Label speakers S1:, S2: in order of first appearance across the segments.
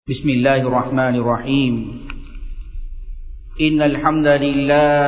S1: بسم الله الرحمن الرحيم إن الحمد لله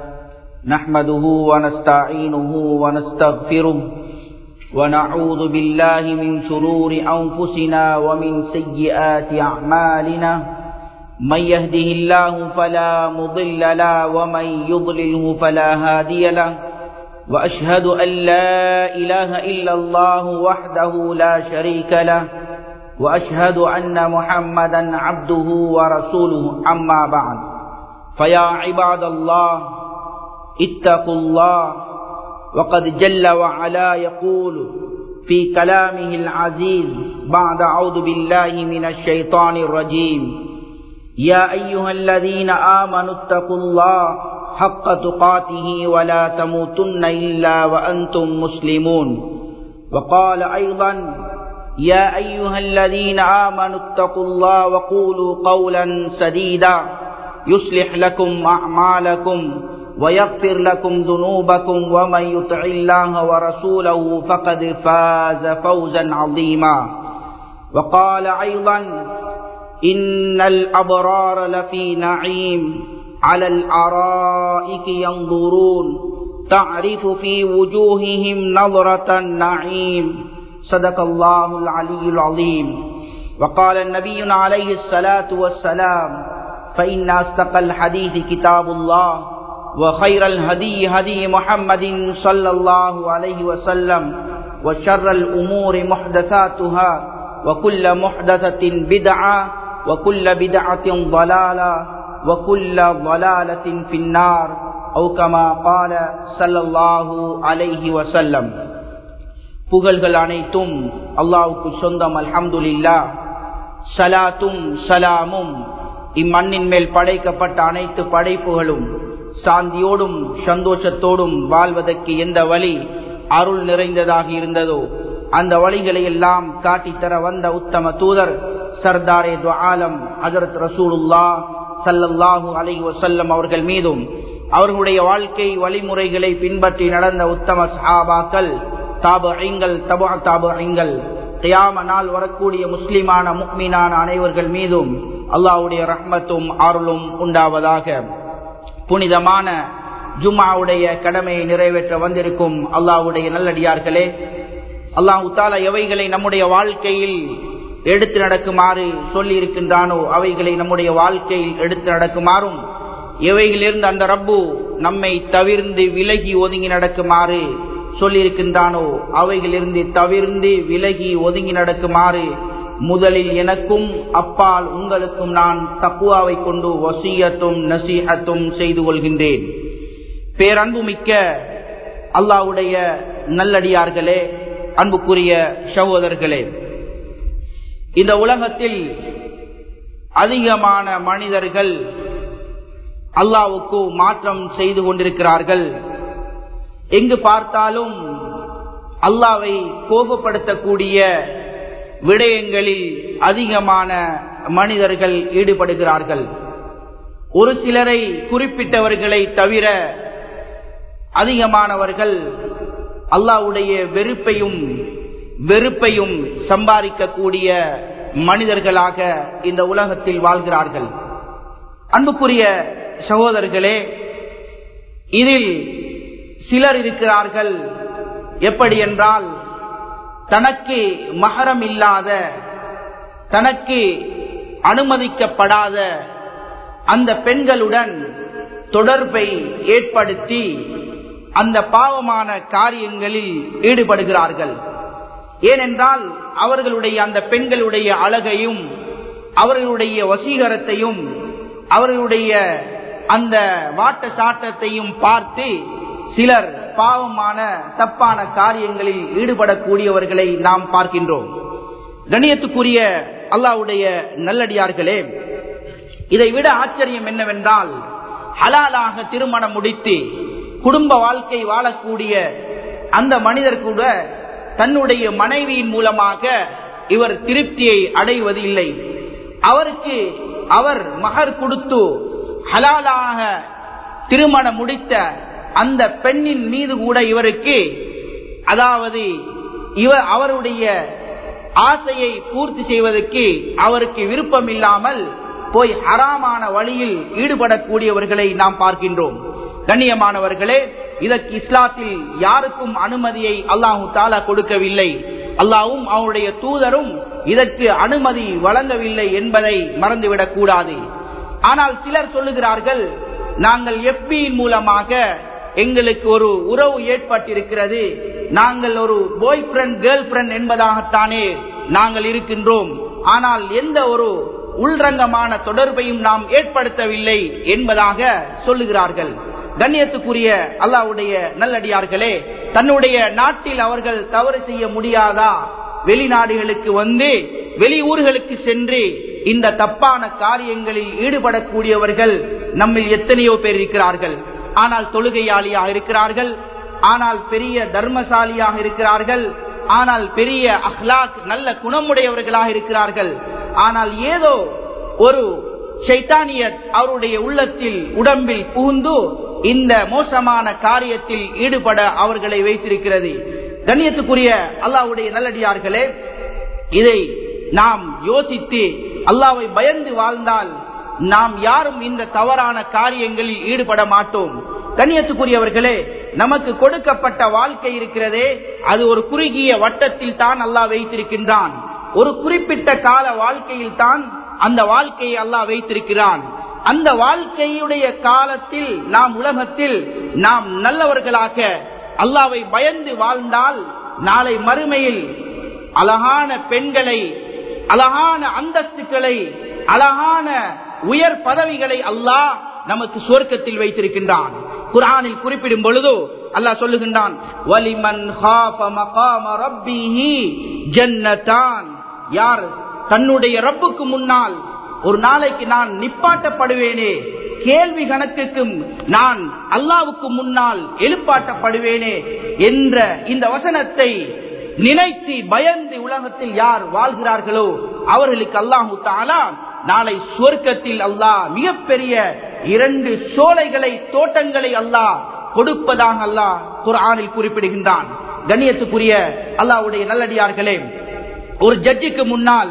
S1: نحمده ونستعينه ونستغفره ونعوذ بالله من شرور أنفسنا ومن سيئات أعمالنا من يهده الله فلا مضل له ومن يضلله فلا هادي له وأشهد أن لا إله إلا الله وحده لا شريك له وأشهد أن محمدا عبده ورسوله أما بعد فيا عباد الله اتقوا الله وقد جل وعلا يقول في كلامه العزيز بعد أعوذ بالله من الشيطان الرجيم يا أيها الذين آمنوا اتقوا الله حق تقاته ولا تموتن إلا وأنتم مسلمون وقال أيضا يا أيها الذين آمنوا اتقوا الله وقولوا قولا سديدا يصلح لكم أعمالكم ويغفر لكم ذنوبكم ومن يطع الله ورسوله فقد فاز فوزا عظيما وقال أيضا إن الأبرار لفي نعيم على الأرائك ينظرون تعرف في وجوههم نظرة النعيم صدق الله العلي العظيم وقال النبي عليه الصلاة والسلام فإن أصدق الحديث كتاب الله وخير الهدي هدي محمد صلى الله عليه وسلم وشر الأمور محدثاتها وكل محدثة بدعة وكل بدعة ضلالة وكل ضلالة في النار أو كما قال صلى الله عليه وسلم புகழ்கள் அனைத்தும் அல்லாவுக்கு சொந்தம் அல்ஹம்துலில்லா சலாத்தும் சலாமும் இம்மண்ணின் மேல் படைக்கப்பட்ட அனைத்து படைப்புகளும் சாந்தியோடும் சந்தோஷத்தோடும் வாழ்வதற்கு எந்த வழி அருள் நிறைந்ததாக இருந்ததோ அந்த வழிகளை எல்லாம் காட்டித்தர வந்த உத்தம தூதர் சர்தாரே துவாலம் ஹசரத் ரசூலுல்லா சல்லல்லாஹு அலை வசல்லம் அவர்கள் மீதும் அவர்களுடைய வாழ்க்கை வழிமுறைகளை பின்பற்றி நடந்த உத்தம சஹாபாக்கள் தாபு ஐங்கள் தபா தாபு ஐங்கள் கியாம நாள் வரக்கூடிய முஸ்லிமான முக்மீனான அனைவர்கள் மீதும் அல்லாவுடைய ரஹ்மத்தும் அருளும் உண்டாவதாக புனிதமான ஜும்மாவுடைய கடமையை நிறைவேற்ற வந்திருக்கும் அல்லாவுடைய நல்லடியார்களே அல்லாஹு தாலா எவைகளை நம்முடைய வாழ்க்கையில் எடுத்து நடக்குமாறு சொல்லி இருக்கின்றானோ அவைகளை நம்முடைய வாழ்க்கையில் எடுத்து நடக்குமாறும் எவைகளிலிருந்து அந்த ரப்பு நம்மை தவிர்ந்து விலகி ஒதுங்கி நடக்குமாறு சொல்லியிருக்கின்றானோ அவைகளிலிருந்து தவிர்ந்து விலகி ஒதுங்கி நடக்குமாறு முதலில் எனக்கும் அப்பால் உங்களுக்கும் நான் தப்புவாவை கொண்டு வசியத்தும் நசீகத்தும் செய்து கொள்கின்றேன் பேரன்பு மிக்க அல்லாவுடைய நல்லடியார்களே அன்புக்குரிய சகோதரர்களே இந்த உலகத்தில் அதிகமான மனிதர்கள் அல்லாவுக்கு மாற்றம் செய்து கொண்டிருக்கிறார்கள் எங்கு பார்த்தாலும் அல்லாவை கோபப்படுத்தக்கூடிய விடயங்களில் அதிகமான மனிதர்கள் ஈடுபடுகிறார்கள் ஒரு சிலரை குறிப்பிட்டவர்களை தவிர அதிகமானவர்கள் அல்லாவுடைய வெறுப்பையும் வெறுப்பையும் சம்பாதிக்கக்கூடிய மனிதர்களாக இந்த உலகத்தில் வாழ்கிறார்கள் அன்புக்குரிய சகோதரர்களே இதில் சிலர் இருக்கிறார்கள் எப்படி என்றால் தனக்கு மகரம் இல்லாத தனக்கு அனுமதிக்கப்படாத அந்த பெண்களுடன் தொடர்பை ஏற்படுத்தி அந்த பாவமான காரியங்களில் ஈடுபடுகிறார்கள் ஏனென்றால் அவர்களுடைய அந்த பெண்களுடைய அழகையும் அவர்களுடைய வசீகரத்தையும் அவர்களுடைய அந்த வாட்ட சாட்டத்தையும் பார்த்து சிலர் பாவமான தப்பான காரியங்களில் ஈடுபடக்கூடியவர்களை நாம் பார்க்கின்றோம் கணியத்துக்குரிய அல்லாவுடைய நல்லடியார்களே இதை விட ஆச்சரியம் என்னவென்றால் ஹலாலாக திருமணம் முடித்து குடும்ப வாழ்க்கை வாழக்கூடிய அந்த மனிதர் கூட தன்னுடைய மனைவியின் மூலமாக இவர் திருப்தியை அடைவது இல்லை அவருக்கு அவர் மகர் கொடுத்து ஹலாலாக திருமணம் முடித்த அந்த பெண்ணின் மீது கூட இவருக்கு அதாவது இவர் அவருடைய ஆசையை பூர்த்தி செய்வதற்கு அவருக்கு விருப்பம் இல்லாமல் போய் ஹராமான வழியில் ஈடுபடக்கூடியவர்களை நாம் பார்க்கின்றோம் கண்ணியமானவர்களே இதற்கு இஸ்லாத்தில் யாருக்கும் அனுமதியை அல்லாஹு தாலா கொடுக்கவில்லை அல்லாவும் அவருடைய தூதரும் இதற்கு அனுமதி வழங்கவில்லை என்பதை மறந்துவிடக் கூடாது ஆனால் சிலர் சொல்லுகிறார்கள் நாங்கள் எஃபியின் மூலமாக எங்களுக்கு ஒரு உறவு ஏற்பட்டிருக்கிறது நாங்கள் ஒரு பாய் ஃப்ரெண்ட் கேர்ள் ஃப்ரெண்ட் என்பதாகத்தானே நாங்கள் இருக்கின்றோம் ஆனால் எந்த ஒரு உள்ரங்கமான தொடர்பையும் நாம் ஏற்படுத்தவில்லை என்பதாக சொல்லுகிறார்கள் கண்ணியத்துக்குரிய அல்லாவுடைய நல்லடியார்களே தன்னுடைய நாட்டில் அவர்கள் தவறு செய்ய முடியாதா வெளிநாடுகளுக்கு வந்து வெளியூர்களுக்கு சென்று இந்த தப்பான காரியங்களில் ஈடுபடக்கூடியவர்கள் நம்மில் எத்தனையோ பேர் இருக்கிறார்கள் ஆனால் தொழுகையாளியாக இருக்கிறார்கள் ஆனால் பெரிய தர்மசாலியாக இருக்கிறார்கள் ஆனால் பெரிய அஹ்லாக் நல்ல குணமுடையவர்களாக இருக்கிறார்கள் ஆனால் ஏதோ ஒரு சைத்தானியத் அவருடைய உள்ளத்தில் உடம்பில் புகுந்து இந்த மோசமான காரியத்தில் ஈடுபட அவர்களை வைத்திருக்கிறது கண்ணியத்துக்குரிய அல்லாவுடைய நல்லடியார்களே இதை நாம் யோசித்து அல்லாவை பயந்து வாழ்ந்தால் நாம் யாரும் இந்த தவறான காரியங்களில் ஈடுபட மாட்டோம் கண்ணியத்துக்குரியவர்களே நமக்கு கொடுக்கப்பட்ட வாழ்க்கை இருக்கிறதே அது ஒரு குறுகிய வட்டத்தில் தான் அல்லாஹ் வைத்திருக்கின்றான் ஒரு குறிப்பிட்ட கால வாழ்க்கையில் தான் அந்த வாழ்க்கையை அல்லாஹ் வைத்திருக்கிறான் அந்த வாழ்க்கையுடைய காலத்தில் நாம் உலகத்தில் நாம் நல்லவர்களாக அல்லாவை பயந்து வாழ்ந்தால் நாளை மறுமையில் அழகான பெண்களை அழகான அந்தஸ்துக்களை அழகான உயர் பதவிகளை அல்லாஹ் நமக்கு சுவர்க்கத்தில் வைத்திருக்கின்றான் குரானில் குறிப்பிடும் பொழுது அல்லாஹ் சொல்லுகின்றான் வலிமன் ஜன்னதான் யார் தன்னுடைய ரப்புக்கு முன்னால் ஒரு நாளைக்கு நான் நிப்பாட்டப்படுவேனே கேள்வி கணக்குக்கும் நான் அல்லாவுக்கு முன்னால் எழுப்பாட்டப்படுவேனே என்ற இந்த வசனத்தை நினைத்து பயந்து உலகத்தில் யார் வாழ்கிறார்களோ அவர்களுக்கு அல்லாஹு தாலா நாளை சுவர்க்கத்தில் அல்லாஹ் மிகப்பெரிய இரண்டு சோலைகளை தோட்டங்களை அல்லாஹ் கொடுப்பதாக அல்லாஹ் குரானில் குறிப்பிடுகின்றான் கண்ணியத்துக்குரிய அல்லாவுடைய நல்லடியார்களே ஒரு ஜட்ஜுக்கு முன்னால்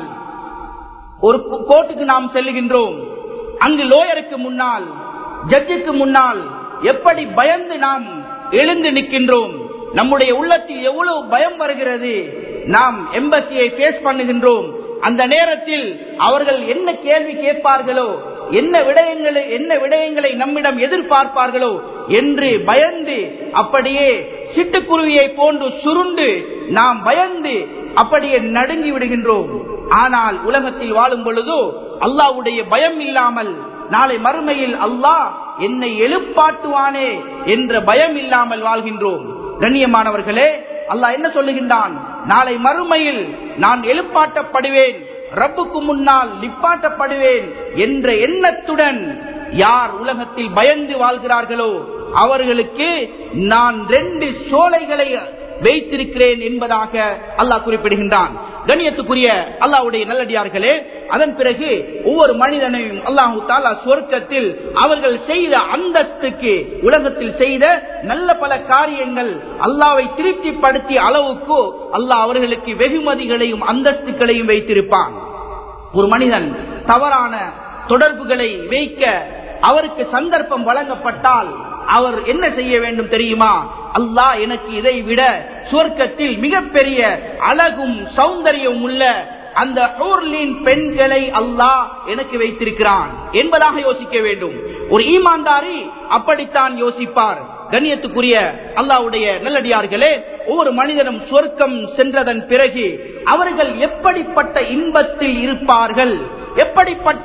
S1: ஒரு கோர்ட்டுக்கு நாம் செல்லுகின்றோம் அங்கு லோயருக்கு முன்னால் ஜட்ஜுக்கு முன்னால் எப்படி பயந்து நாம் எழுந்து நிற்கின்றோம் நம்முடைய உள்ளத்தில் எவ்வளவு பயம் வருகிறது நாம் எம்பசியை பேஸ் பண்ணுகின்றோம் அந்த நேரத்தில் அவர்கள் என்ன கேள்வி கேட்பார்களோ என்ன விடயங்களை என்ன விடயங்களை நம்மிடம் எதிர்பார்ப்பார்களோ என்று பயந்து அப்படியே சிட்டுக்குருவியை போன்று சுருண்டு நாம் பயந்து அப்படியே நடுங்கி விடுகின்றோம் ஆனால் உலகத்தில் வாழும் பொழுதோ அல்லாவுடைய பயம் இல்லாமல் நாளை மறுமையில் அல்லாஹ் என்னை எழுப்பாட்டுவானே என்ற பயம் இல்லாமல் வாழ்கின்றோம் கண்ணியமானவர்களே அல்லாஹ் என்ன சொல்லுகின்றான் நாளை மறுமையில் நான் எழுப்பாட்டப்படுவேன் ரப்புக்கு முன்னால் நிப்பாட்டப்படுவேன் என்ற எண்ணத்துடன் யார் உலகத்தில் பயந்து வாழ்கிறார்களோ அவர்களுக்கு நான் ரெண்டு சோலைகளை வைத்திருக்கிறேன் என்பதாக அல்லாஹ் குறிப்பிடுகின்றான் கண்ணியத்துக்குரிய அல்லாவுடைய நல்லடியார்களே அதன் பிறகு ஒவ்வொரு மனிதனையும் அல்லாஹு தாலா சொர்க்கத்தில் அவர்கள் செய்த அந்தஸ்துக்கு உலகத்தில் செய்த நல்ல பல காரியங்கள் அல்லாவை திருப்திப்படுத்திய அளவுக்கு அல்லாஹ் அவர்களுக்கு வெகுமதிகளையும் அந்தஸ்துகளையும் வைத்திருப்பான் ஒரு மனிதன் தவறான தொடர்புகளை வைக்க அவருக்கு சந்தர்ப்பம் வழங்கப்பட்டால் அவர் என்ன செய்ய வேண்டும் தெரியுமா அல்லாஹ் எனக்கு இதை விட சுவர்க்கத்தில் மிகப்பெரிய அழகும் சௌந்தரியம் உள்ள அந்த பெண்களை அல்லாஹ் எனக்கு வைத்திருக்கிறான் என்பதாக யோசிக்க வேண்டும் ஒரு ஈமான்தாரி அப்படித்தான் யோசிப்பார் கண்ணியத்துக்குரிய அல்லாவுடைய நல்லடியார்களே ஒவ்வொரு மனிதனும் சொர்க்கம் சென்றதன் பிறகு அவர்கள் எப்படிப்பட்ட இன்பத்தில் இருப்பார்கள் எப்படிப்பட்ட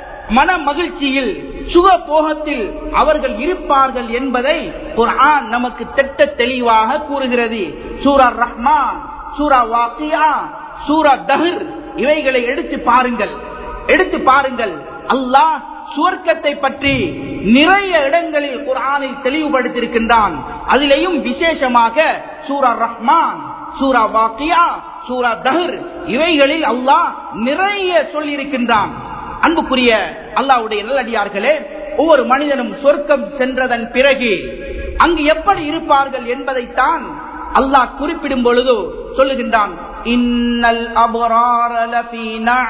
S1: மன மகிழ்ச்சியில் சுக போகத்தில் அவர்கள் இருப்பார்கள் என்பதை குர்ஆன் நமக்கு திட்ட தெளிவாக கூறுகிறது சூரா ரஹ்மான் சூரா வாக்கியா சூரா தஹர் இவைகளை எடுத்து பாருங்கள் எடுத்து பாருங்கள் அல்லாஹ் சுவர்க்கத்தை பற்றி நிறைய இடங்களில் குரானில் தெளிவுபடுத்தியிருக்கின்றான் அதிலேயும் விசேஷமாக சூரா ரஹ்மான் சூரா வாக்கியா சூரா தஹர் இவைகளில் அல்லாஹ் நிறைய சொல்லியிருக்கின்றான் அன்புக்குரிய அல்லாவுடைய நல்லடியார்களே ஒவ்வொரு மனிதனும் சொர்க்கம் சென்றதன் பிறகு அங்கு எப்படி இருப்பார்கள் என்பதைத்தான் அல்லாஹ் குறிப்பிடும் பொழுது சொல்லுகின்றான் இன்னல் அபரார லஃபீ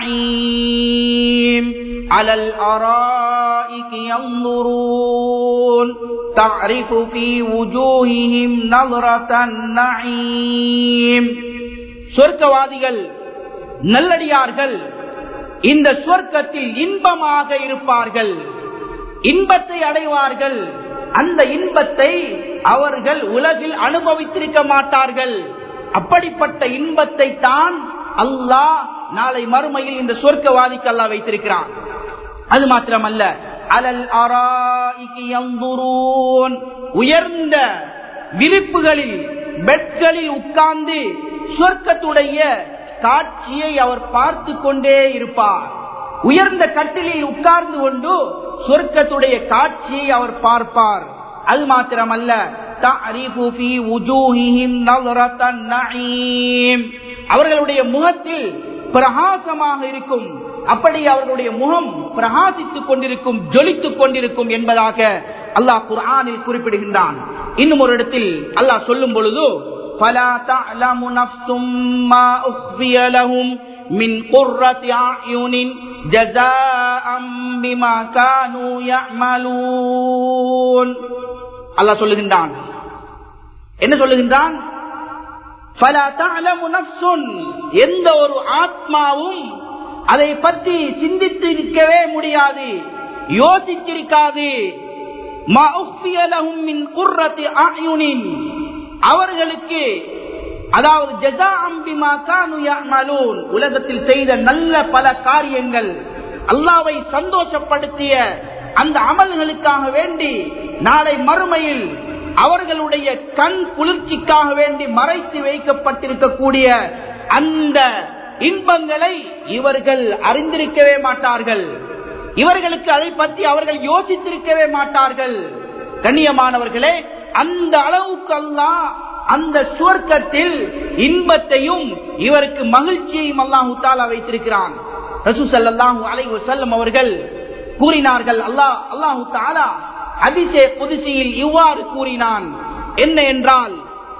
S1: நஈம் அலல் அராயிகி யன்துரூன் تعرف في وجوههم نظرة النعيم சொர்க்கவாதிகள் நல்லடியார்கள் இந்த சொர்க்கத்தில் இன்பமாக இருப்பார்கள் இன்பத்தை அடைவார்கள் அந்த இன்பத்தை அவர்கள் உலகில் அனுபவித்திருக்க மாட்டார்கள் அப்படிப்பட்ட இன்பத்தை தான் அல்லாஹ் நாளை மறுமையில் இந்த சொர்க்கவாதிக்கு அல்லாஹ் வைத்திருக்கிறான் அது மாத்திரமல்ல அலல் அராயின் உயர்ந்த விரிப்புகளில் பெட்களில் உட்கார்ந்து சொர்க்கத்துடைய காட்சியை அவர் பார்த்து கொண்டே இருப்பார் உயர்ந்த கட்டிலில் உட்கார்ந்து கொண்டு சொர்க்கத்துடைய காட்சியை அவர் பார்ப்பார் அது மாத்திரமல்ல அவர்களுடைய முகத்தில் பிரகாசமாக இருக்கும் அப்படி அவர்களுடைய முகம் பிரகாசித்துக் கொண்டிருக்கும் ஜொலித்துக் கொண்டிருக்கும் என்பதாக அல்லாஹ் குர்ஆனில் குறிப்பிடுகின்றான் இன்னும் ஒரு இடத்தில் அல்லாஹ் சொல்லும் பொழுது فلا تعلم نفس ما أخفي لهم من قرة أعين جزاء بما كانوا يعملون அல்லாஹ் சொல்லுகின்றான் என்ன சொல்லுகின்றான் எந்த ஒரு ஆத்மாவும் அதை பற்றி சிந்தித்து இருக்கவே முடியாது யோசித்திருக்காது அவர்களுக்கு அதாவது ஜதா அம்பிமா கானுயாமலூன் உலகத்தில் செய்த நல்ல பல காரியங்கள் அல்லாவை சந்தோஷப்படுத்திய அந்த அமல்களுக்காக வேண்டி நாளை மறுமையில் அவர்களுடைய கண் குளிர்ச்சிக்காக வேண்டி மறைத்து வைக்கப்பட்டிருக்கக்கூடிய அந்த இன்பங்களை இவர்கள் அறிந்திருக்கவே மாட்டார்கள் இவர்களுக்கு அதை பற்றி அவர்கள் யோசித்திருக்கவே மாட்டார்கள் கண்ணியமானவர்களே அந்த அளவுக்கு அல்லா அந்த சுவர்க்கத்தில் இன்பத்தையும் இவருக்கு மகிழ்ச்சியையும் அல்லாஹு தாலா வைத்திருக்கிறான் ரசூசல்லாஹு அலை செல்லம் அவர்கள் கூறினார்கள் அல்லாஹ் அல்லாஹு தாலா அதிசய புதுசியில் இவ்வாறு கூறினான் என்ன என்றால்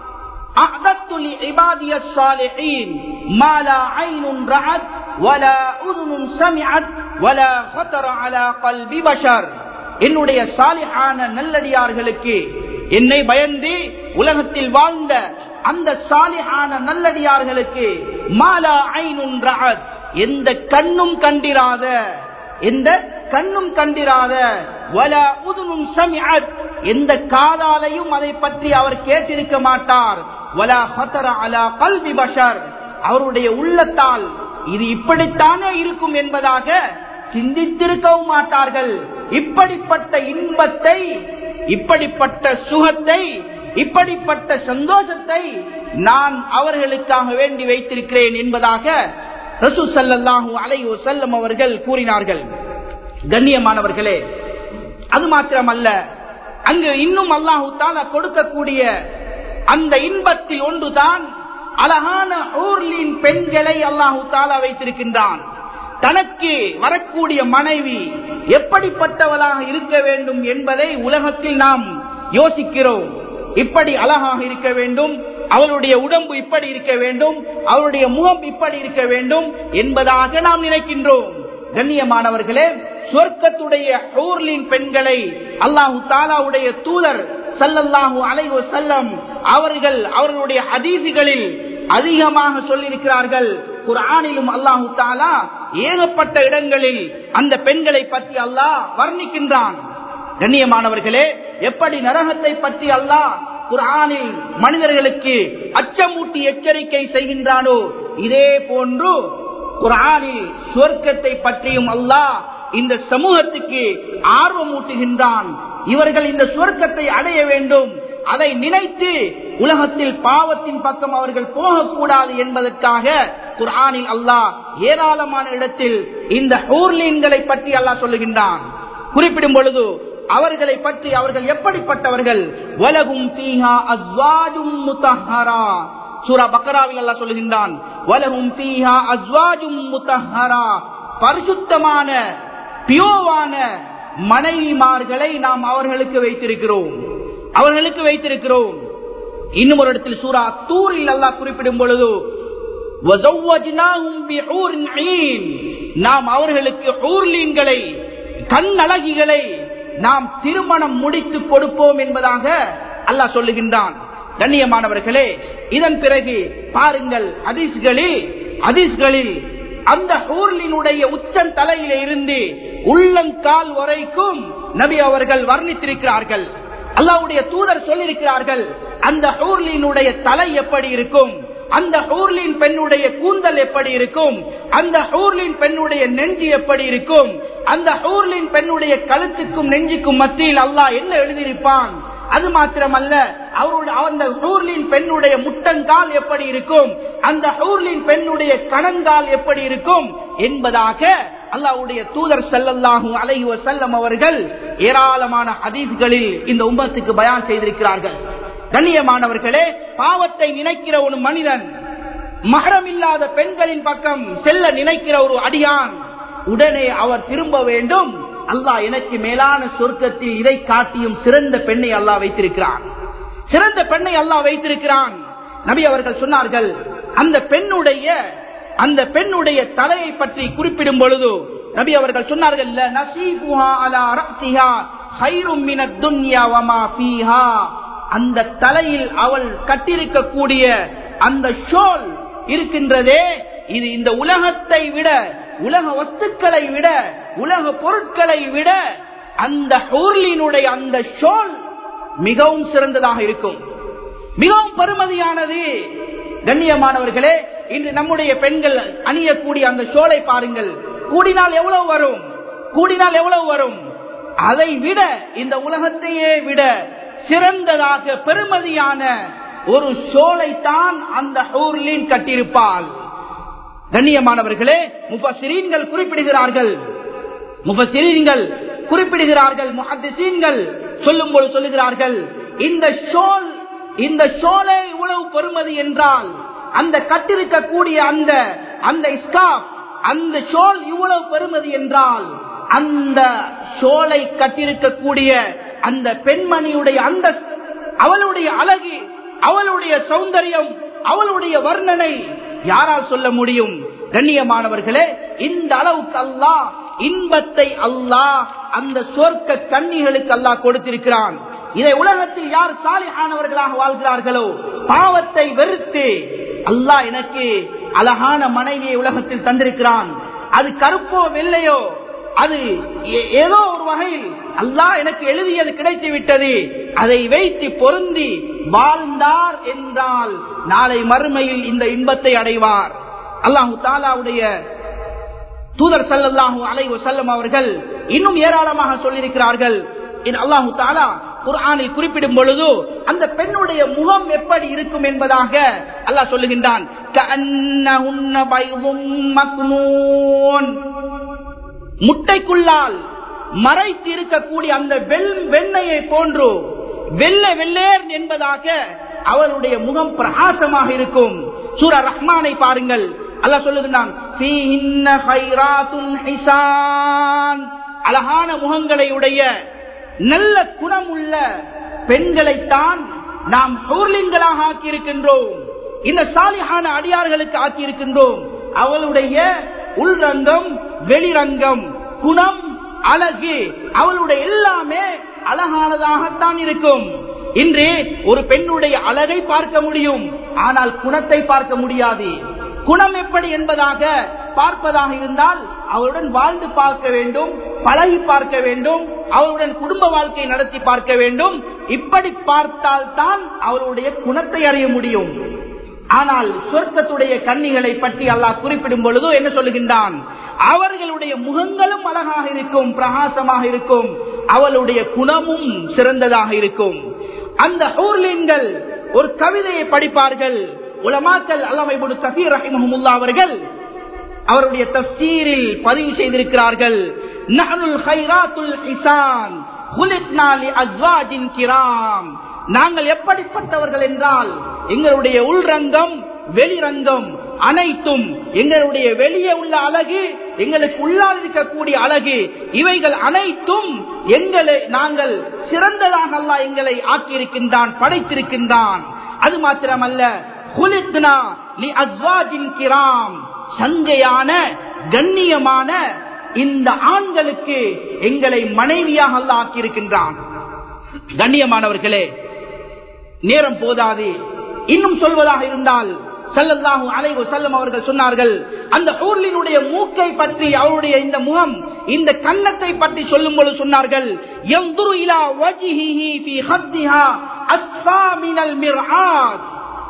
S1: أعددت لعبادي الصالحين ما لا عين رأت ولا أذن سمعت ولا خطر على قلب بشر என்னுடைய சாலிஹான நல்லடியார்களுக்கு என்னை பயந்து உலகத்தில் வாழ்ந்த அந்த சாலிஹான நல்லடியார்களுக்கு மாலா ஐனுன் ரஅத் எந்த கண்ணும் கண்டிராத எந்த கண்ணும் கண்டிராத வல உதுனும் சமிஅத் எந்த காதாலையும் அதை பற்றி அவர் கேட்டிருக்க மாட்டார் வல ஹதர அலா கல்வி பஷர் அவருடைய உள்ளத்தால் இது இப்படித்தானே இருக்கும் என்பதாக சிந்தித்திருக்கவும் மாட்டார்கள் இப்படிப்பட்ட இன்பத்தை இப்படிப்பட்ட சுகத்தை இப்படிப்பட்ட சந்தோஷத்தை நான் அவர்களுக்காக வேண்டி வைத்திருக்கிறேன் என்பதாக ரசூ சல்லாஹூ அலை செல்லம் அவர்கள் கூறினார்கள் கண்ணியமானவர்களே அது மாத்திரமல்ல அங்கு இன்னும் அல்லாஹு தாலா கொடுக்கக்கூடிய அந்த இன்பத்தில் ஒன்றுதான் அழகான ஊர்லின் பெண்களை அல்லாஹு தாலா வைத்திருக்கின்றான் தனக்கு வரக்கூடிய மனைவி எப்படிப்பட்டவளாக இருக்க வேண்டும் என்பதை உலகத்தில் நாம் யோசிக்கிறோம் இப்படி அழகாக இருக்க வேண்டும் அவளுடைய உடம்பு இப்படி இருக்க வேண்டும் அவருடைய முகம் இப்படி இருக்க வேண்டும் என்பதாக நாம் நினைக்கின்றோம் கண்ணியமானவர்களே சொர்க்கத்துடைய ஊர்லின் பெண்களை அல்லாஹு தாலாவுடைய தூதர் சல்லல்லாஹு அலைவ செல்லம் அவர்கள் அவர்களுடைய அதீசிகளில் அதிகமாக சொல்லியிருக்கிறார்கள் குரானிலும் அல்லாஹு தாலா ஏகப்பட்ட இடங்களில் அந்த பெண்களை பற்றி அல்லாஹ் வர்ணிக்கின்றான் கண்ணியமானவர்களே எப்படி நரகத்தை பற்றி அல்லாஹ் குரானில் மனிதர்களுக்கு அச்சமூட்டி எச்சரிக்கை செய்கின்றானோ இதே போன்று குரானில் சுவர்க்கத்தை பற்றியும் அல்லாஹ் இந்த சமூகத்துக்கு ஆர்வம் ஊட்டுகின்றான் இவர்கள் இந்த சுவர்க்கத்தை அடைய வேண்டும் அதை நினைத்து உலகத்தில் பாவத்தின் பக்கம் அவர்கள் போகக்கூடாது என்பதற்காக குர்ஆனில் அல்லாஹ் ஏராளமான இடத்தில் இந்த ஊர்லீன்களை பற்றி அல்லாஹ் சொல்லுகின்றான் குறிப்பிடும் பொழுது அவர்களை பற்றி அவர்கள் எப்படிப்பட்டவர்கள் வலகும் தீஹா அஸ்வாஜும் முத்தஹரா சூரா பக்கராவில் அல்லாஹ் சொல்லுகின்றான் வலகும் தீஹா அஸ்வாஜும் முத்தஹரா பரிசுத்தமான பியோவான மனைவிமார்களை நாம் அவர்களுக்கு வைத்திருக்கிறோம் அவர்களுக்கு வைத்திருக்கிறோம் இன்னும் ஒரு இடத்தில் சூரா தூரில் அல்லாஹ் குறிப்பிடும் பொழுது وَزَوَّجْنَاهُمْ بِحُورٍ عِينٍ. நாம் அவர்களுக்கு ஊர்லீன்களை கண்ணழகிகளை நாம் திருமணம் முடித்து கொடுப்போம் என்பதாக அல்லாஹ் சொல்லுகின்றான் கண்ணியமானவர்களே இதன் பிறகு பாருங்கள் ஹதீஸ்களில் ஹதீஸ்களில் அந்த ஊர்லினுடைய உச்சன் தலையில இருந்து உள்ளங்கால் வரைக்கும் நபி அவர்கள் வர்ணித்திருக்கிறார்கள் அல்லாவுடைய தூதர் சொல்லியிருக்கிறார்கள் அந்த ஊர்லினுடைய தலை எப்படி இருக்கும் அந்த ஊர்லின் பெண்ணுடைய கூந்தல் எப்படி இருக்கும் அந்த ஊர்லின் பெண்ணுடைய நெஞ்சு எப்படி இருக்கும் அந்த ஊர்லின் பெண்ணுடைய கழுத்துக்கும் நெஞ்சுக்கும் மத்தியில் அல்லாஹ் என்ன எழுதியிருப்பான் அது மாத்திரமல்ல அவருடைய அந்த ஊர்லின் பெண்ணுடைய முட்டங்கால் எப்படி இருக்கும் அந்த ஊர்லின் பெண்ணுடைய கணங்கால் எப்படி இருக்கும் என்பதாக அல்லாவுடைய தூதர் செல்லல்லாகும் அலைஹி செல்லம் அவர்கள் ஏராளமான ஹதீஸ்களில் இந்த உம்மத்துக்கு பயான் செய்திருக்கிறார்கள் கண்ணியமானவர்களே பாவத்தை நினைக்கிற ஒரு மனிதன் மகரம் இல்லாத பெண்களின் பக்கம் செல்ல நினைக்கிற ஒரு அடியான் உடனே அவர் திரும்ப வேண்டும் அல்லாஹ் எனக்கு மேலான சொர்க்கத்தில் இதை காட்டியும் சிறந்த பெண்ணை அல்லாஹ் வைத்திருக்கிறான் சிறந்த பெண்ணை அல்லாஹ் வைத்திருக்கிறான் நபி அவர்கள் சொன்னார்கள் அந்த பெண்ணுடைய அந்த பெண்ணுடைய தலையை பற்றி குறிப்பிடும் பொழுது நபி அவர்கள் சொன்னார்கள் "ல நசீபுஹா அலா ரஅசிஹா கைரும் மினத் துன்யா வமா ஃபீஹா." அந்த தலையில் அவள் கட்டிருக்கக்கூடிய அந்த ஷோல் இருக்கின்றதே இது இந்த உலகத்தை விட உலக வஸ்துக்களை விட உலக பொருட்களை விட அந்த ஊர்லினுடைய அந்த ஷோல் மிகவும் சிறந்ததாக இருக்கும் மிகவும் பெருமதியானது கண்ணியமானவர்களே இன்று நம்முடைய பெண்கள் அணியக்கூடிய அந்த ஷோலை பாருங்கள் கூடினால் எவ்வளவு வரும் கூடினால் எவ்வளவு வரும் அதை விட இந்த உலகத்தையே விட சிறந்ததாக பெருமதியான ஒரு ஷோலை தான் அந்த ஊர்லின் கட்டியிருப்பாள் கண்ணியமானவர்களே முபசிரீன்கள் குறிப்பிடுகிறார்கள் முபசிரீன்கள் குறிப்பிடுகிறார்கள் முஹத்திசீன்கள் சொல்லும் போது சொல்லுகிறார்கள் இந்த ஷோல் இந்த ஷோலை இவ்வளவு பெருமதி என்றால் அந்த கட்டிருக்கக்கூடிய அந்த அந்த இஸ்காப் அந்த ஷோல் இவ்வளவு பெருமதி என்றால் அந்த ஷோலை கட்டிருக்கக்கூடிய அந்த பெண்மணியுடைய அந்த அவளுடைய அழகு அவளுடைய சௌந்தரியம் அவளுடைய வர்ணனை யாரால் சொல்ல முடியும் கண்ணியமானவர்களே இந்த அளவுக்கு அல்லாஹ் இன்பத்தை அல்லாஹ் அந்த சொர்க்க கன்னிகளுக்கு அல்லாஹ் கொடுத்திருக்கிறான் இதை உலகத்தில் யார் சாலிஹானவர்களாக வாழ்கிறார்களோ பாவத்தை வெறுத்து அல்லாஹ் எனக்கு அழகான மனைவியை உலகத்தில் தந்திருக்கிறான் அது கருப்போ வெள்ளையோ அது ஏ- ஏதோ ஒரு வகையில் அல்லாஹ் எனக்கு எழுதியது கிடைத்து விட்டது அதை வைத்து பொருந்தி வாழ்ந்தார் என்றால் நாளை மறுமையில் இந்த இன்பத்தை அடைவார் அல்லாஹு தாலாவுடைய தூதர் ஸல்லல்லாஹு அலைஹி வஸல்லம் அவர்கள் இன்னும் ஏராளமாக சொல்லியிருக்கிறார்கள் இன் அல்லாஹு தாலா குர்ஆனில் குறிப்பிடும் பொழுது அந்த பெண்ணுடைய முகம் எப்படி இருக்கும் என்பதாக அல்லாஹ் சொல்லுகின்றான் கஅன்னஹுன்ன பைதும் மக்னூன் முட்டைக்குள்ளால் மறைத்து இருக்கக்கூடிய அந்த வெள் வெண்ணையை போன்று வெள்ள வெள்ளேர் என்பதாக அவருடைய முகம் பிரகாசமாக இருக்கும் சூர ரஹ்மானை பாருங்கள் அல்லாஹ் சொல்லுகிறான் "ஃபீஹின்ன கைராத்துன் ஹிசான்." அழகான முகங்களை உடைய நல்ல குணமுள்ள பெண்களைத்தான் நாம் ஹூர்லிங்களாக ஆக்கியிருக்கின்றோம் இந்த சாலிஹான அடியார்களுக்கு ஆக்கியிருக்கின்றோம் அவளுடைய உள்ரங்கம் வெளிரங்கம் குணம் அழகு அவளுடைய எல்லாமே அழகானதாகத்தான் இருக்கும் இன்று ஒரு பெண்ணுடைய அழகை பார்க்க முடியும் ஆனால் குணத்தை பார்க்க முடியாது குணம் எப்படி என்பதாக பார்ப்பதாக இருந்தால் அவருடன் வாழ்ந்து பார்க்க வேண்டும் பழகி பார்க்க வேண்டும் அவருடன் குடும்ப வாழ்க்கை நடத்தி பார்க்க வேண்டும் இப்படி பார்த்தால் தான் அவருடைய குணத்தை அறிய முடியும் ஆனால் சொர்க்கத்துடைய கன்னிகளை பற்றி அல்லாஹ் குறிப்பிடும் பொழுதோ என்ன சொல்லுகின்றான் அவர்களுடைய முகங்களும் அழகாக இருக்கும் பிரகாசமாக இருக்கும் அவளுடைய குணமும் சிறந்ததாக இருக்கும் அந்த ஊர்லீன்கள் ஒரு கவிதையை படிப்பார்கள் உலமாக்கல் அல்லாமை கபீர் ரஹிமஹமுல்லா அவர்கள் அவருடைய தப்சீரில் பதிவு செய்திருக்கிறார்கள் நஹனுல் ஹைராத்துல் இசான் خلقنا لأزواج கிராம் நாங்கள் எப்படிப்பட்டவர்கள் என்றால் எங்களுடைய உள்ரங்கம் வெளிரங்கம் அனைத்தும் எங்களுடைய வெளியே உள்ள அழகு எங்களுக்கு உள்ளால் இருக்கக்கூடிய அழகு இவைகள் அனைத்தும் எங்களை நாங்கள் சிறந்ததாக அல்லாஹ் எங்களை ஆக்கியிருக்கின்றான் படைத்திருக்கின்றான் அது மாத்திரமல்ல "குலிக்னா லி அஸ்வாஜின் கிராம்." சங்கையான கண்ணியமான இந்த ஆண்களுக்கு எங்களை மனைவியாக அல்லாஹ் ஆக்கியிருக்கின்றான் கண்ணியமானவர்களே நேரம் போதாது இன்னும் சொல்வதாக இருந்தால் ஸல்லல்லாஹு அலைஹி வஸல்லம் அவர்கள் சொன்னார்கள் அந்த ஊர்லினுடைய மூக்கை பற்றி அவருடைய இந்த முகம் இந்த கன்னத்தை பற்றி சொல்லும் பொழுது சொன்னார்கள் யன்துரு இலா வஜ்ஹிஹி ஃபீ ஹத்திஹா அஸ்ஃபா மினல் மிர்ஆத்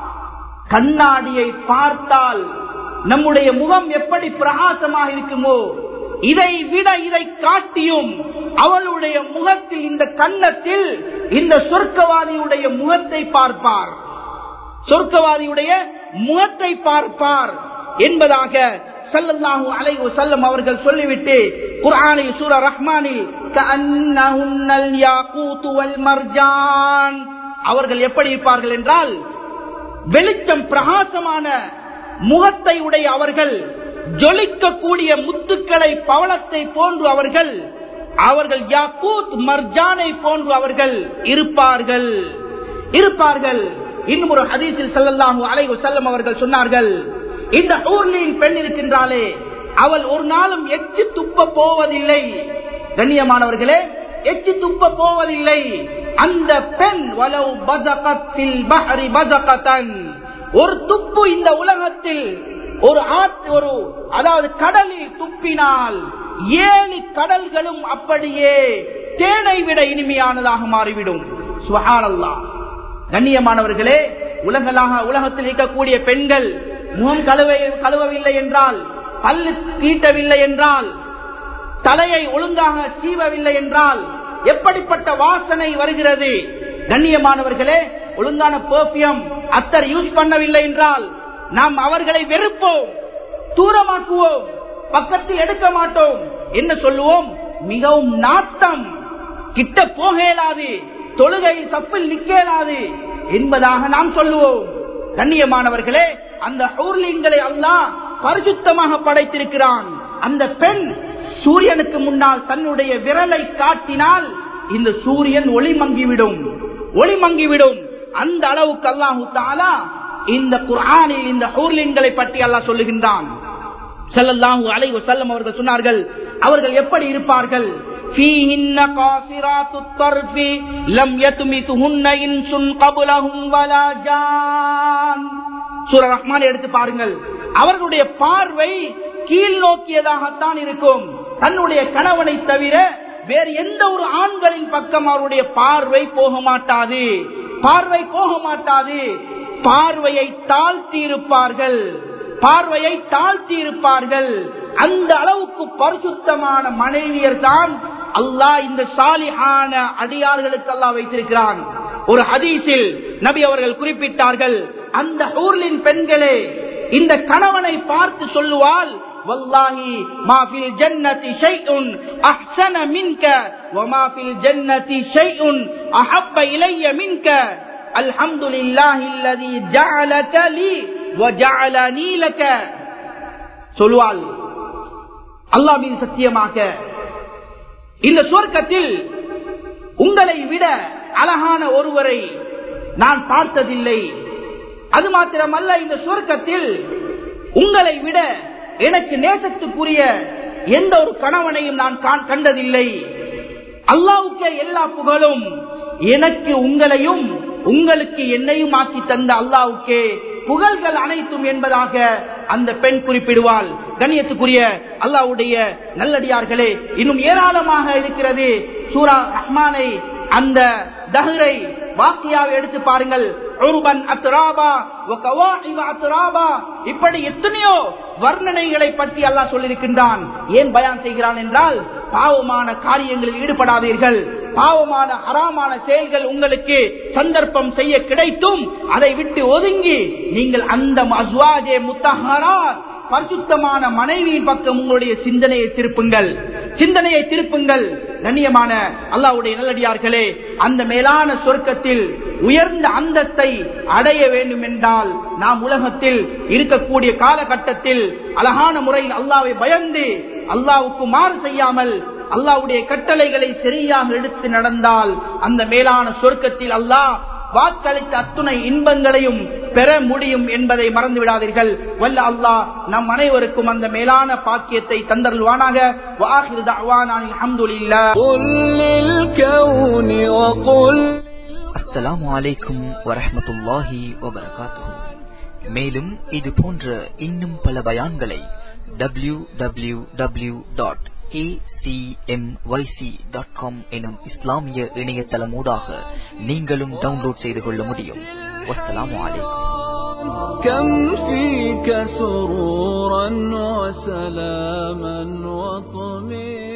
S1: கண்ணாடியை பார்த்தால் நம்முடைய முகம் எப்படி பிரகாசமாக இருக்குமோ இதை விட இதை காட்டியும் அவளுடைய முகத்தில் இந்த கன்னத்தில் இந்த சொர்க்கவாதியுடைய முகத்தை பார்ப்பார் சொர்க்கவாதியுடைய முகத்தை பார்ப்பார் என்பதாக ஸல்லல்லாஹு அலைஹி வஸல்லம் அவர்கள் சொல்லிவிட்டு குர்ஆனில் சூரா ரஹ்மானில் கஅன்னஹுன்னல் யாகூத் வல் மர்ஜான் அவர்கள் எப்படி இருப்பார்கள் என்றால் வெளிச்சம் பிரகாசமான முகத்தை உடைய அவர்கள் ஜொலிக்கக்கூடிய முத்துக்களை பவளத்தை போன்று அவர்கள் அவர்கள் யாக்கூத் மர்ஜானை போன்று அவர்கள் இருப்பார்கள் இருப்பார்கள் இன்னும் ஒரு ஹதீஸில் ஸல்லல்லாஹு அலைஹி வஸல்லம் அவர்கள் சொன்னார்கள் இந்த ஊர்லின் பெண் இருக்கின்றாளே அவள் ஒரு நாளும் எச்சி துப்ப போவதில்லை கண்ணியமானவர்களே எச்சி துப்ப போவதில்லை அந்த பெண் வலவு பசகத்தில் பஹரி பசகத்தன் ஒரு துப்பு இந்த உலகத்தில் ஒரு ஆற்று ஒரு அதாவது கடலில் துப்பினால் ஏழு கடல்களும் அப்படியே தேனை விட இனிமையானதாக மாறிவிடும் சுஹானல்லா கண்ணியமானவர்களே உலகலாக உலகத்தில் இருக்கக்கூடிய பெண்கள் முகம் கழுவ கழுவவில்லை என்றால் பல்லு தீட்டவில்லை என்றால் தலையை ஒழுங்காக சீவவில்லை என்றால் எப்படிப்பட்ட வாசனை வருகிறது கண்ணியமானவர்களே ஒழுங்கான பெர்ஃபியம் அத்தர் யூஸ் பண்ணவில்லை என்றால் நாம் அவர்களை வெறுப்போம் தூரமாக்குவோம் பக்கத்தில் எடுக்க மாட்டோம் என்ன சொல்லுவோம் மிகவும் நாட்டம் கிட்ட போக இயலாது தொழுகை சப்பில் நிக்க இயலாது என்பதாக நாம் சொல்லுவோம் கண்ணியமானவர்களே அந்த ஊர்லிங்களை அல்லாஹ் பரிசுத்தமாக படைத்திருக்கிறான் அந்த பெண் சூரியனுக்கு முன்னால் தன்னுடைய விரலை காட்டினால் இந்த சூரியன் ஒளி மங்கிவிடும் ஒளி மங்கிவிடும் அந்த அளவுக்கு அல்லாஹு தாலா இந்த குர்ஆனில் இந்த ஊர்லின்களை பற்றி அல்லாஹ் சொல்லுகின்றான் ஸல்லல்லாஹு அலைஹி வஸல்லம் அவர்கள் சொன்னார்கள் அவர்கள் எப்படி இருப்பார்கள் فيهن قاصرات الطرف لم يتمثهن انس قبلهم ولا جان சூர ரஹ்மான் எடுத்து பாருங்கள் அவர்களுடைய பார்வை கீழ் நோக்கியதாகத்தான் இருக்கும் தன்னுடைய கணவனை தவிர வேறு எந்த ஒரு ஆண்களின் பக்கம் அவருடைய பார்வை போக மாட்டாது பார்வை போக மாட்டாது பார்வையை தாழ்த்தி இருப்பார்கள் பார்வையை தாழ்த்தி இருப்பார்கள் அந்த அளவுக்கு பரிசுத்தமான மனைவியர் தான் அல்லாஹ் இந்த சாலிஹான அடியார்களுக்கு அல்லாஹ் வைத்திருக்கிறான் ஒரு ஹதீஸில் நபி அவர்கள் குறிப்பிட்டார்கள் அந்த ஊர்லின் பெண்களே இந்த கணவனை பார்த்து சொல்லுவாள் வல்லாஹி மா ஃபில் ஜன்னதி ஷைஉன் அஹ்ஸன மின்க வமா ஃபில் ஜன்னதி ஷைஉன் அஹப்ப இலைய மின்க அல்ஹம்துலில்லாஹி அல்லதி ஜஅலக லி வஜஅலனி லக சொல்வாள் அல்லாஹ்வின் சத்தியமாக இந்த சுவர்க்கத்தில் உங்களை விட அழகான ஒருவரை நான் பார்த்ததில்லை அது மாத்திரமல்ல இந்த சுவர்க்கத்தில் உங்களை விட எனக்கு நேசத்துக்குரிய எந்த ஒரு கணவனையும் நான் காண்- கண்டதில்லை அல்லாவுக்கே எல்லா புகழும் எனக்கு உங்களையும் உங்களுக்கு என்னையும் ஆக்கி தந்த அல்லாவுக்கே புகழ்கள் அனைத்தும் என்பதாக அந்த பெண் குறிப்பிடுவாள் கண்ணியத்துக்குரிய அல்லாவுடைய நல்லடியார்களே இன்னும் ஏராளமாக இருக்கிறது சூரா ரஹ்மானை அந்த தஹரை வாக்கியாவை எடுத்து பாருங்கள் உருபன் அத்ராபா வகவாஇவ அத்ராபா இப்படி எத்தனையோ வர்ணனைகளை பற்றி அல்லாஹ் சொல்லியிருக்கின்றான் ஏன் பயான் செய்கிறான் என்றால் பாவமான காரியங்களில் ஈடுபடாதீர்கள் பாவமான ஹராமான செயல்கள் உங்களுக்கு சந்தர்ப்பம் செய்ய கிடைத்தும் அதை விட்டு ஒதுங்கி நீங்கள் அந்த அஸ்வாஜே முத்தஹரா பரிசுத்தமான மனைவியின் பக்கம் உங்களுடைய சிந்தனையை திருப்புங்கள் சிந்தனையை திருப்புங்கள் கண்ணியமான அல்லாவுடைய நல்லடியார்களே அந்த மேலான சொர்க்கத்தில் உயர்ந்த அந்தஸ்தை அடைய வேண்டும் என்றால் நாம் உலகத்தில் இருக்கக்கூடிய காலகட்டத்தில் அழகான முறையில் அல்லாவை பயந்து அல்லாவுக்கு மாறு செய்யாமல் அல்லாவுடைய கட்டளைகளை சரியாக எடுத்து நடந்தால் அந்த மேலான சொர்க்கத்தில் அல்லாஹ் வாக்களித்த அத்துணை இன்பங்களையும் பெற முடியும் என்பதை மறந்து விடாதீர்கள் வல்ல அல்லாஹ் நம் அனைவருக்கும் அந்த மேலான பாக்கியத்தை தந்தருள்வானாக வாஹிர் தஅவானா அல்ஹம்துலில்லாஹ்
S2: قل للكون وقل
S3: அஸ்ஸலாமு அலைக்கும் வரஹ்மத்துல்லாஹி வபரகாத்துஹு மேலும் இது போன்ற இன்னும் பல பயான்களை W W W dot dot com எனும் இஸ்லாமிய இணையதளமூடாக நீங்களும் டவுன்லோட் செய்து கொள்ள முடியும் வஸ்ஸலாமு அலைக்கும்
S2: كم فيك سرورا وسلاما وطمئنا